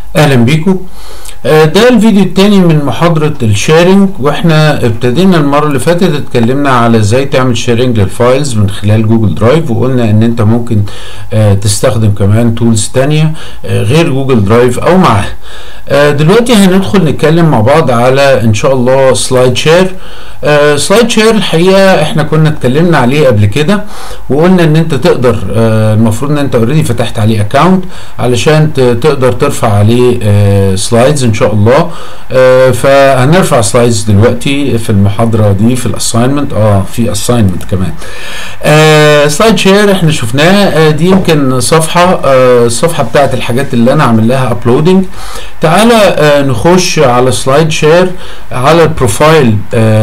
اهلا بيكم آه، ده الفيديو التاني من محاضرة الشيرنج واحنا ابتدينا المرة اللي فاتت اتكلمنا على ازاي تعمل شيرنج للفايلز من خلال جوجل درايف وقلنا ان انت ممكن آه، تستخدم كمان تولز تانية آه، غير جوجل درايف او معاها آه، دلوقتي هندخل نتكلم مع بعض على ان شاء الله سلايد شير سلايد شير الحقيقة احنا كنا اتكلمنا عليه قبل كده وقلنا ان انت تقدر آه، المفروض ان انت اوريدي فتحت عليه اكونت علشان ت- تقدر ترفع عليه سلايدز ان شاء الله آه، فهنرفع سلايدز دلوقتي في المحاضرة دي في الاساينمنت اه في اساينمنت كمان سلايد شير احنا شفناه آه، دي يمكن صفحة آه، الصفحة بتاعت الحاجات اللي انا عامل لها ابلودنج تعالى آه، نخش على سلايد شير على البروفايل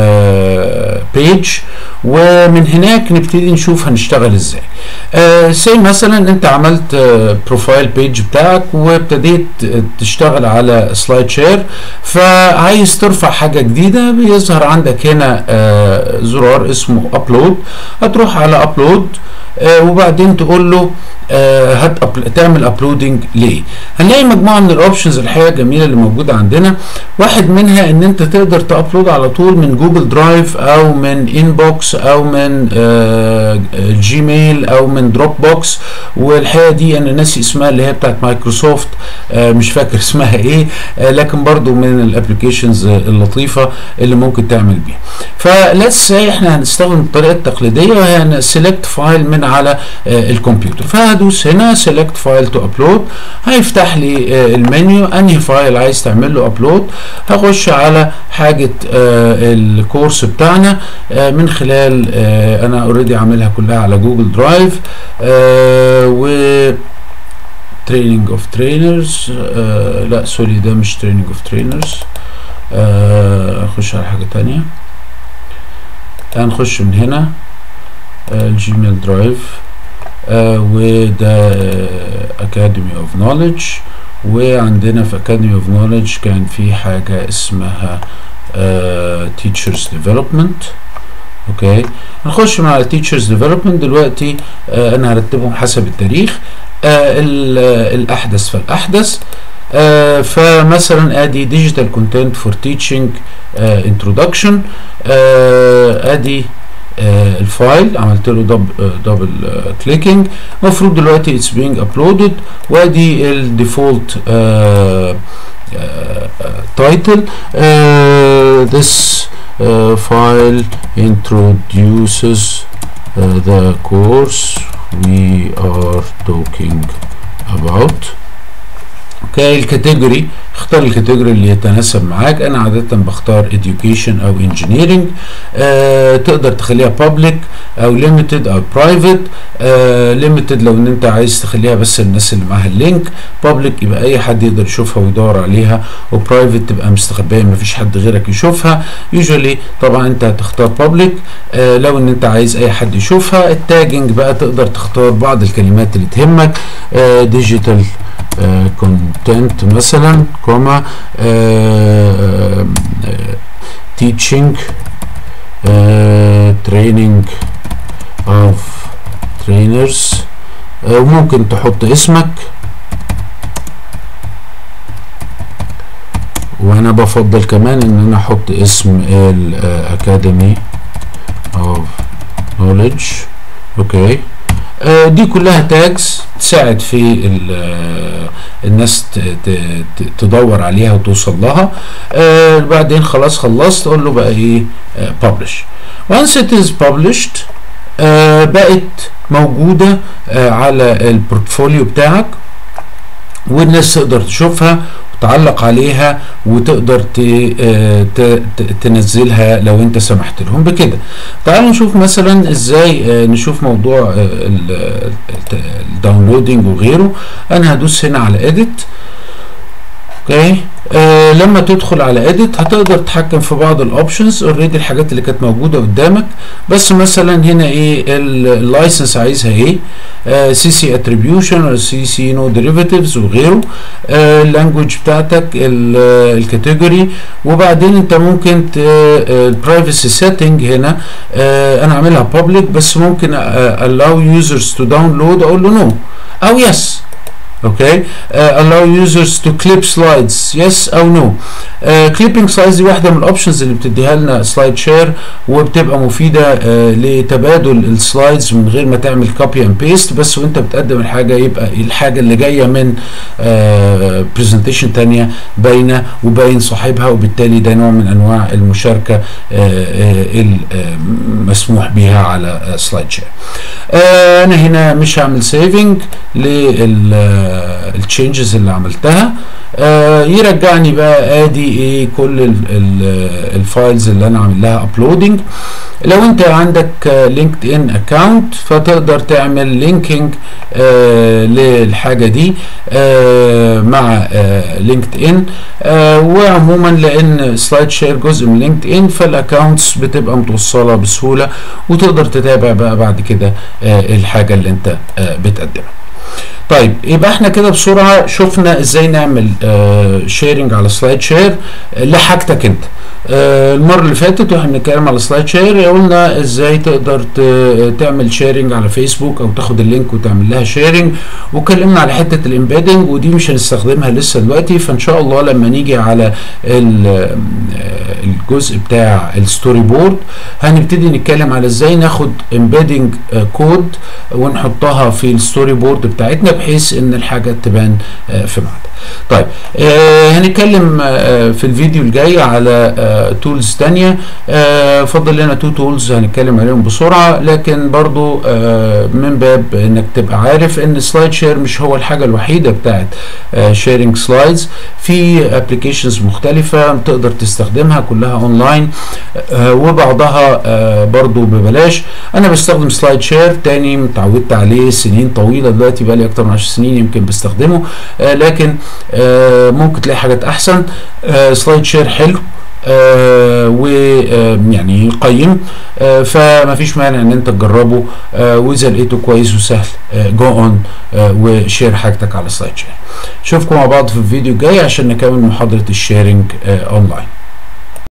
بيج ومن هناك نبتدي نشوف هنشتغل ازاي سي مثلا انت عملت بروفايل بيج بتاعك وابتديت تشتغل على سلايد شير فعايز ترفع حاجه جديده بيظهر عندك هنا آه، زرار اسمه ابلود هتروح على ابلود وبعدين تقول له آه، هت أبل- تعمل ابلودنج ليه هنلاقي مجموعه من الاوبشنز الحقيقه الجميله اللي موجوده عندنا واحد منها ان انت تقدر تابلود على طول من جوجل درايف او من انبوكس او من آه، جيميل او من دروب بوكس والحقيقه دي انا ناسي اسمها اللي هي بتاعت مايكروسوفت آه، مش فاكر اسمها ايه آه، لكن برضو من الابلكيشنز اللطيفه اللي ممكن تعمل بيها فليتس سي احنا هنستخدم الطريقه التقليديه وهي سيلكت فايل من على آه، الكمبيوتر فهدوس هنا سيلكت فايل تو ابلود هيفتح لي آه، المنيو انهي فايل عايز تعمل له ابلود هخش على حاجه آه، الكورس بتاعنا آه، من خلال آه، انا اوريدي عاملها كلها على جوجل درايف آه، و تريننج اوف ترينرز لا سوري ده مش تريننج اوف ترينرز اخش على حاجه تانية هنخش من هنا آه، الجيميل درايف آه، وده اكاديمي اوف نوليدج وعندنا في اكاديمي اوف نوليدج كان في حاجه اسمها تيتشرز ديفلوبمنت اوكي نخش مع التيتشرز ديفلوبمنت دلوقتي آه انا هرتبهم حسب التاريخ آه ال- آه، الاحدث فالاحدث آه فمثلا ادي ديجيتال كونتنت فور تيتشنج انترودكشن ادي آه الفايل عملت له دبل دبل كليكنج المفروض دلوقتي اتس بينج ابلودد وادي الديفولت title uh, this uh, file introduces uh, the course we are talking about اوكي الكاتيجوري اختار الكاتيجوري اللي يتناسب معاك انا عاده بختار education او engineering آه تقدر تخليها public او limited او private آه limited لو ان انت عايز تخليها بس الناس اللي معاها اللينك public يبقى اي حد يقدر يشوفها ويدور عليها وبرايفت تبقى مستخبيه مفيش حد غيرك يشوفها يوجوالي طبعا انت هتختار public آه لو ان انت عايز اي حد يشوفها التاجنج بقى تقدر تختار بعض الكلمات اللي تهمك آه digital كونتنت مثلا كوما teaching training of trainers آه، وممكن تحط اسمك وانا بفضل كمان ان انا احط اسم الاكاديمي of knowledge اوكي آه، دي كلها تاجز تساعد في ال- آه، الناس ت- ت- ت- تدور عليها وتوصل لها آه، بعدين خلاص خلصت تقول له بقى ايه آه، publish once it is published آه، بقت موجودة آه، على البورتفوليو بتاعك والناس تقدر تشوفها وتعلق عليها وتقدر ت- آه، ت- ت- تنزلها لو انت سمحت لهم بكده تعالوا نشوف مثلا ازاي آه، نشوف موضوع آه، ال- الت- الداونلودنج وغيره انا هدوس هنا على edit اوكي آه لما تدخل على اديت هتقدر تتحكم في بعض الاوبشنز اوريدي الحاجات اللي كانت موجوده قدامك بس مثلا هنا ايه اللايسنس عايزها ايه سي سي اتريبيوشن ولا سي سي نو ديريفاتيفز وغيره اللانجوج بتاعتك الكاتيجوري وبعدين انت ممكن البرايفسي سيتنج هنا آه انا عاملها بابليك بس ممكن allow users to download اقول له نو او يس اوكي uh, allow users to clip slides yes او no uh, clipping slides دي واحده من الاوبشنز اللي بتديها لنا سلايد شير وبتبقى مفيده uh, لتبادل السلايدز من غير ما تعمل كوبي اند بيست بس وانت بتقدم الحاجه يبقى الحاجه اللي جايه من برزنتيشن uh, تانية باينه وباين صاحبها وبالتالي ده نوع من انواع المشاركه المسموح بها على سلايد شير انا هنا مش هعمل سيفنج للتشينجز اللي عملتها آه يرجعني بقى ادي ايه كل ال ال الفايلز اللي انا عامل لها ابلودنج لو انت عندك لينكد ان اكونت فتقدر تعمل لينكينج آه للحاجه دي آه مع لينكد ان وعموما لان سلايد شير جزء من لينكد ان فالاكونتس بتبقى متوصله بسهوله وتقدر تتابع بقى بعد كده الحاجه اللي انت بتقدمها طيب يبقى احنا كده بسرعه شفنا ازاي نعمل آه شيرنج على سلايد شير لحاجتك انت آه المره اللي فاتت واحنا بنتكلم على سلايد شير قلنا ازاي تقدر تعمل شيرنج على فيسبوك او تاخد اللينك وتعمل لها شيرنج واتكلمنا على حته الامبيدنج ودي مش هنستخدمها لسه دلوقتي فان شاء الله لما نيجي على الجزء بتاع الستوري بورد هنبتدي نتكلم على ازاي ناخد امبيدنج كود ونحطها في الستوري بورد بتاعتنا بحيث ان الحاجه تبان في ميعادها طيب آه هنتكلم آه في الفيديو الجاي على آه تولز تانية آه فضل لنا تو تولز هنتكلم عليهم بسرعة لكن برضو آه من باب انك تبقى عارف ان سلايد شير مش هو الحاجة الوحيدة بتاعت آه شيرنج سلايدز في ابلكيشنز مختلفة تقدر تستخدمها كلها اونلاين آه وبعضها آه برضو ببلاش انا بستخدم سلايد شير تاني متعودت عليه سنين طويلة دلوقتي بقالي اكتر من 10 سنين يمكن بستخدمه آه لكن آه ممكن تلاقي حاجات احسن آه سلايد شير حلو آه ويعني قيم آه فما فيش مانع ان انت تجربه آه واذا لقيته كويس وسهل جو اون وشير حاجتك على سلايد شير اشوفكم مع بعض في الفيديو الجاي عشان نكمل محاضره الشيرنج اونلاين